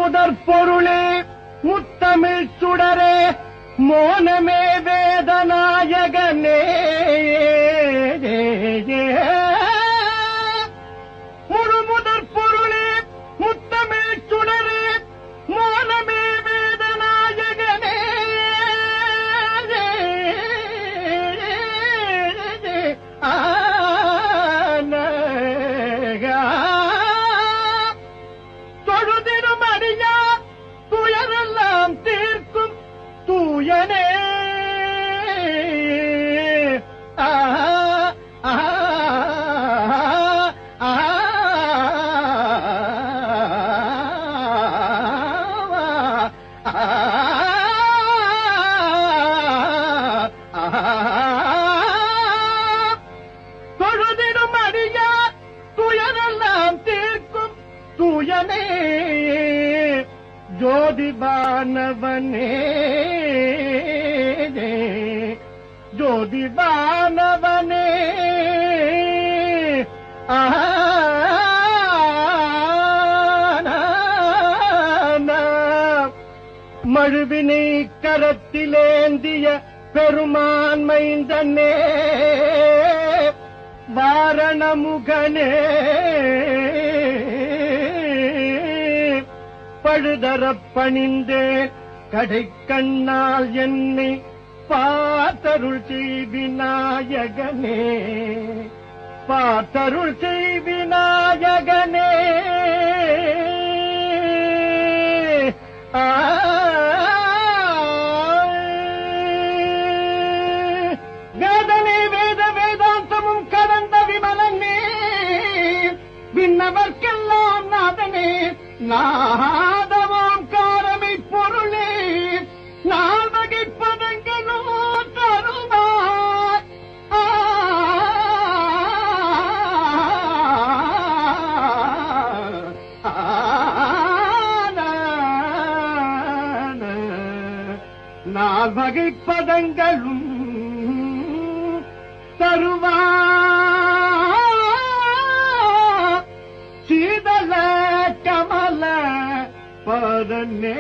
முதற் பொருளே முத்தமிழ் சுடரே மோனமே வேதநாயகனே முழு முதற் பொருளே முத்தமிழ் சுடரே மோனமே வேதநாயகனே ஆனகா தொழுதிடும் அடியா துயரெல்லாம் தீர்க்கும் தூயனே ஆ, ஆ, ஆ, தொழுதிடும் அடியா துயரெல்லாம் தீர்க்கும் தூயனே ஜோதிபானவனே ஜோதிபானவனே மழுவினை கரத்திலேந்திய பெருமான் மைந்தனே வாரணமுகனே பழுதரப் பணிந்தேன் கடைக்கண்ணால் என்னை பார்த்தருள் செய்விநாயகனே பார்த்தருள் செய்விநாயகனே ஆ வேதனை வேத வேதாந்தமும் கடந்த விமலனே விண்ணவர்க்கெல்லாம் நாதனே நாதமாம் காரமை பொருளே நால்வகை பதங்களோ தருவாய் ஆ, நால்வகை பதங்களும் தருவா சீதல கமல பதனே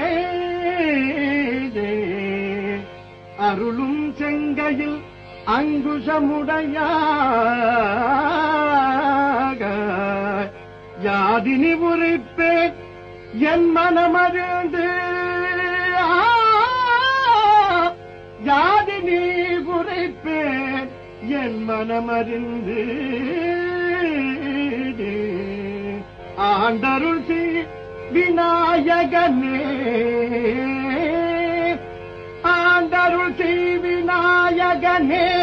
அருளும் செங்கையில் அங்குஷமுடைய யாதினி உரைப்பேன் என் மனமறிந்து ஆ, யாதினி உரைப்பேன் என் மனமறிந்து ஆண்டருள் செய் விநாயகனே ஆண்டருள் செய் விநாயகனே